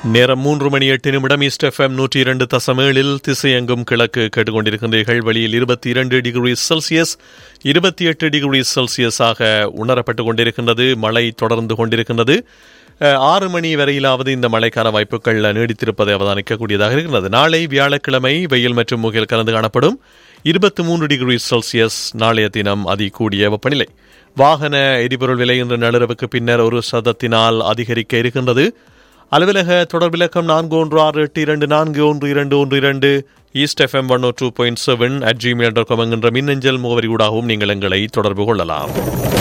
நேரம் மூன்று மணி எட்டு நிமிடம் ஈஸ்ட் எஃப்எம் நூற்றி இரண்டு தசமேழில் திசையெங்கும் கிழக்கு கேட்டுக்கொண்டிருக்கின்றீர்கள் வெளியில் இருபத்தி இரண்டு டிகிரி செல்சியஸ் இருபத்தி எட்டு டிகிரி செல்சியஸாக உணரப்பட்டு கொண்டிருக்கின்றது மழை தொடர்ந்து கொண்டிருக்கின்றது அஹ், ஆறு மணி வரையிலாவது இந்த மழைக்கான வாய்ப்புகள் நீடித்திருப்பதை அவதானிக்கக்கூடியதாக இருக்கிறது நாளை வியாழக்கிழமை வெயில் மற்றும் முகில் கலந்து காணப்படும் இருபத்தி மூன்று டிகிரி செல்சியஸ் நாளைய தினம் அதி கூடிய வெப்பநிலை வாகன எரிபொருள் விலை இன்று நள்ளிரவுக்கு பின்னர் ஒரு சதத்தினால் அதிகரிக்க இருக்கின்றது அலுவலக தொடர்பிலக்கம் நான்கு ஒன்று ஆறு எட்டு இரண்டு நான்கு ஒன்று இரண்டு ஒன்று இரண்டு East FM one two point seven at Gmail dot com என்கின்ற மின்னஞ்சல் முகவரி ஊடாகவும் நீங்கள் எங்களை தொடர்பு கொள்ளலாம்